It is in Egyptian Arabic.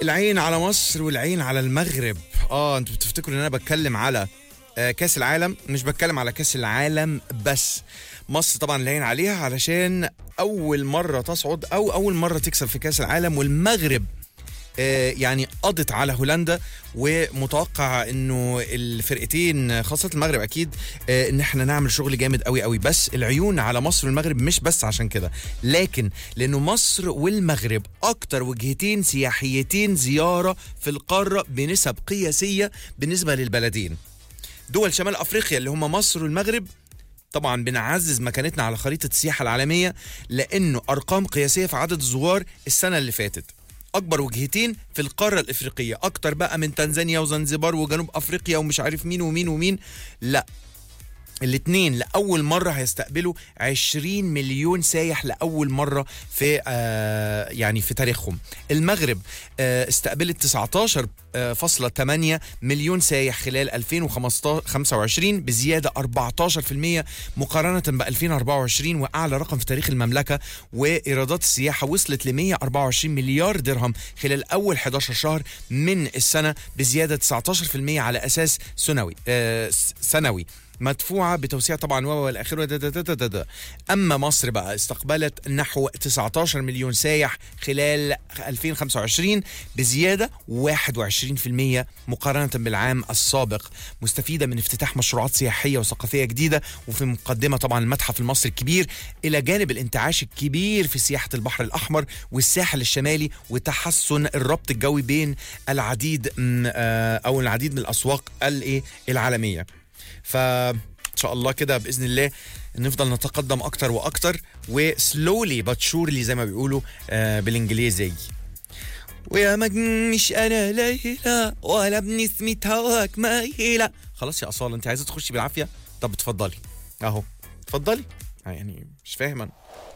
العين على مصر والعين على المغرب اه انتوا بتفتكروا ان انا بتكلم على آه كاس العالم مش بتكلم على كاس العالم بس مصر طبعا العين عليها علشان اول مره تصعد او اول مره تكسب في كاس العالم والمغرب آه، يعني قضت على هولندا ومتوقع انه الفرقتين خاصه المغرب اكيد آه، ان احنا نعمل شغل جامد قوي قوي بس العيون على مصر والمغرب مش بس عشان كده لكن لانه مصر والمغرب اكتر وجهتين سياحيتين زياره في القاره بنسب قياسيه بالنسبه للبلدين دول شمال افريقيا اللي هم مصر والمغرب طبعا بنعزز مكانتنا على خريطه السياحه العالميه لانه ارقام قياسيه في عدد الزوار السنه اللي فاتت اكبر وجهتين في القاره الافريقيه اكتر بقى من تنزانيا وزنزبار وجنوب افريقيا ومش عارف مين ومين ومين لا الاثنين لاول مره هيستقبلوا 20 مليون سايح لاول مره في آه يعني في تاريخهم المغرب آه استقبلت 19 آه، فاصلة 8 مليون سايح خلال 2025 بزيادة 14% مقارنة ب 2024 وأعلى رقم في تاريخ المملكة وإيرادات السياحة وصلت ل 124 مليار درهم خلال أول 11 شهر من السنة بزيادة 19% على أساس سنوي آه، س- سنوي مدفوعة بتوسيع طبعا و والى اخره دا- دا- دا- دا- دا- دا. اما مصر بقى استقبلت نحو 19 مليون سايح خلال 2025 بزيادة 21% مقارنة بالعام السابق مستفيدة من افتتاح مشروعات سياحية وثقافية جديدة وفي مقدمة طبعا المتحف المصري الكبير إلى جانب الانتعاش الكبير في سياحة البحر الأحمر والساحل الشمالي وتحسن الربط الجوي بين العديد م- آه، أو العديد من الأسواق الإيه العالمية فان شاء الله كده باذن الله نفضل نتقدم اكتر واكتر وسلولي بات شورلي زي ما بيقولوا آه بالانجليزي ويا مجن مش انا ليلى ولا بنسمة هواك مايلة خلاص يا اصاله انت عايزه تخشي بالعافيه طب اتفضلي اهو اتفضلي آه يعني مش فاهم انا